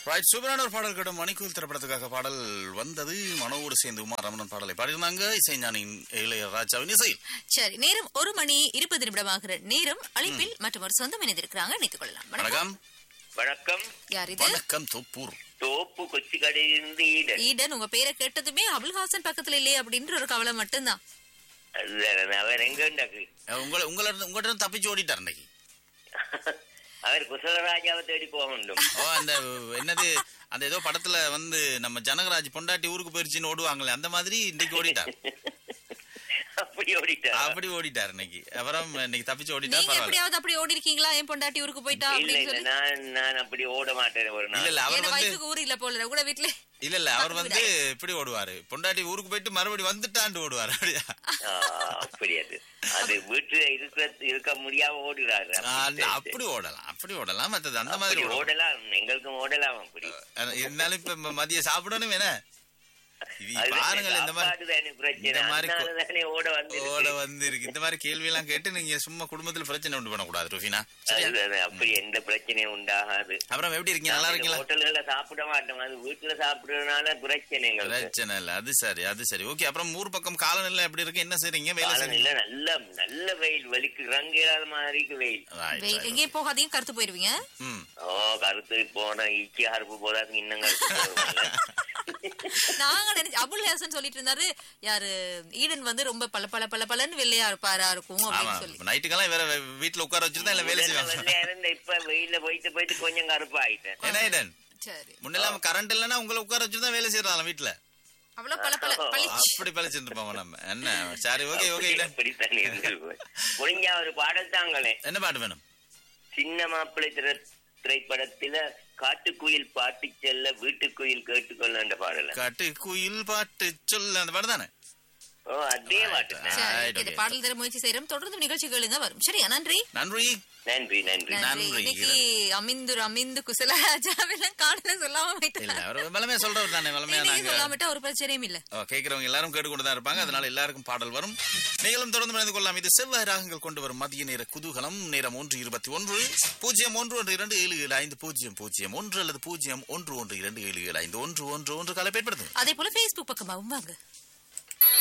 Right சூப்பரான ஒரு பாடல் கேட்டோம் மணிக்கூல் திரைப்படத்துக்காக பாடல் வந்தது மனோவோடு சேர்ந்து உமா ரமணன் பாடலை பாடியிருந்தாங்க இசைஞானின் இளையராஜாவின் இசை சரி நேரம் ஒரு மணி இருபது நிமிடமாகிற நேரம் அழைப்பில் மற்றும் ஒரு சொந்தம் இணைந்திருக்கிறாங்க நினைத்துக் கொள்ளலாம் வணக்கம் வணக்கம் வணக்கம் யார் இது வணக்கம் தொப்பூர் தோப்பு கொச்சி கடையிலிருந்து ஈடன் ஈடன் உங்க பேரை கேட்டதுமே அபுல்ஹாசன் பக்கத்துல இல்லையே அப்படின்ற ஒரு கவலை மட்டும்தான் அதுதான் அவர் எங்க உண்டாக்கு அஹ் உங்களை உங்களை இருந்து உங்கள்கிட்ட இருந்து தப்பிச்சு ஓடிட்டார் இன்னைக்கு அவர் குசலராஜாவை தேடி போக வேண்டும் ஓ அந்த என்னது அந்த ஏதோ படத்துல வந்து நம்ம ஜனகராஜ் பொண்டாட்டி ஊருக்கு போயிருச்சுன்னு ஓடுவாங்களே அந்த மாதிரி இன்னைக்கு ஓடிட்டார் அப்படி ஓடிட்டார் அப்படி ஓடிட்டார் இன்னைக்கு அப்புறம் இன்னைக்கு தப்பிச்சு ஓடிட்டார் நீங்க பரவாயில்ல எப்படியாவது அப்படி ஓடி இருக்கீங்களா என் பொண்டாட்டி ஊருக்கு போயிட்டா இல்ல அப்படின்னு இல்ல சொல்லி நான் நான் அப்படி ஓட மாட்டேன் ஒரு இல்ல நாள் இல்ல அவர் என் வந்து வயசுக்கு ஊர் இல்ல போல கூட வீட்டுல இல்ல இல்ல அவர் வந்து இப்படி ஓடுவாரு பொண்டாட்டி ஊருக்கு போயிட்டு மறுபடி வந்துட்டாண்டு ஓடுவாரு அப்படியா ஆ, அப்படி அது அது வீட்டுல இருக்க இருக்க முடியாம ஓடுறாரு ஆ, அந்த அப்படி ஓடலாம் அப்படி ஓடலாம் மத்தது அந்த மாதிரி அப்படி ஓடலாம். ஓடலாம் எங்களுக்கும் ஓடலாம் அப்படி ஆனா, இருந்தாலும் இப்ப ம- மதியம் சாப்பிடணும் வேணா இது அது பாருங்கள் இந்த மாதிரி சாப்பாடு தானே பிரச்சனை இந்த மாதிரி கொ- அதனால தானே ஓட வந்து ஓட வந்து இருக்கு இந்த மாதிரி கேள்வி எல்லாம் கேட்டு நீங்க சும்மா குடும்பத்துல பிரச்சனை உண்டு பண்ணக்கூடாது ருஃபினா சரியா அப்படி எந்த பிரச்சனையும் உண்டாகாது அப்புறம் எப்படி இருக்கீங்க நல்லா இருக்கீங்களா ஹோட்டல்ல சாப்பிட மாட்டோம் அது வீட்டுல சாப்பிடுறதுனால பிரச்சனை எங்களுக்கு பிரச்சனை இல்ல அது சரி அது சரி ஓகே அப்புறம் ஊர் பக்கம் காலநிலை எப்படி இருக்கு என்ன செய்றீங்க வேலை காலம் செய்றீங்க இல்ல நல்ல நல்ல வெயில் வலிக்கு ரங்காத மாதிரிக்கு வெயில் Right, வெயில் right. எங்கேயும் போகாதையும் கருத்து போயிருவீங்க ம் ஓ கருத்து போன இச்சி அறுப்பு போதாது இன்னும் கருத்து போடுவாங்க. நாங்க நினைச்சு அபுல் ஹாசன் சொல்லிட்டு இருந்தாரு யாரு ஈடன் வந்து ரொம்ப பல பல பல பலன்னு வெள்ளையா இருப்பாரா இருக்கும் ஆமா அப்படின்னு சொல்லி நைட்டுக்கெல்லாம் வேற வே- வீட்டுல உட்கார வச்சிருந்தா இல்ல வேலை முதல்ல செய்வாங்க வெள்ளையா இருந்த இப்ப வெயில்ல போயிட்டு போயிட்டு கொஞ்சம் கருப்பு ஆயிட்டேன் என்ன ஐடன் சரி முன்னெல்லாம் கரண்ட் இல்லைன்னா உங்களை உட்கார வச்சிருந்தா வேலை செய்யறாங்க வீட்டுல அவ்வளவு பல பல பளிச்சு அப்படி பழிச்சுட்டு இருப்போம் நம்ம என்ன சரி ஓகே ஓகே ஐடன் அப்படித்தான் இருந்தது முடிஞ்சா ஒரு பாடல் தாங்களே என்ன பாட்டு வேணும் சின்ன மாப்பிள்ளை திரை திரைப்படத்துல காட்டுக்குயில் பாட்டு செல்ல வீட்டுக்குயில் கேட்டுக்கொள்ள என்ற பாடல காட்டு குயில் பாட்டு சொல்லு அந்த பாட்டு தானே ஓ அதே பாட்டு தான். சரி Right, இந்த okay. பாடல் தர முயற்சி செய்யறோம் தொடர்ந்து நிகழ்ச்சி கேளுங்க வரும் சரியா நன்றி நன்றி நன்றி நன்றி நன்றி நன்றி. இன்னைக்கு அமிந்து அமிந்து குசலராஜாவெல்லாம் காணல சொல்லாம இல்ல போயிட்டாங்க அவர் வளமையா சொல்றவர் தானே வளமையா இன்னைக்கு நாங்க சொல்லாமட்டா ஒரு பிரச்சனையும் இல்ல ஓ, கேட்கிறவங்க எல்லாரும் கேட்டுக்கொண்டு தான் இருப்பாங்க அதனால எல்லாருக்கும் பாடல் வரும் நீங்களும் தொடர்ந்து மணிந்து கொள்ளலாம் இது செவ்வாய் ராகங்கள் கொண்டு வரும் மதிய நேர குதூகலம் நேரம் ஒன்று இருபத்தி ஒன்று பூஜ்ஜியம் ஒன்று ஒன்று இரண்டு ஏழு ஏழு ஐந்து பூஜ்ஜியம் பூஜ்ஜியம் ஒன்று அல்லது பூஜ்ஜியம் ஒன்று ஒன்று இரண்டு ஏழு ஏழு ஐந்து ஒன்று ஒன்று ஒன்று காலை பயன்படுத்தும் அதே போல Facebook பக்கமாவும் வாங்க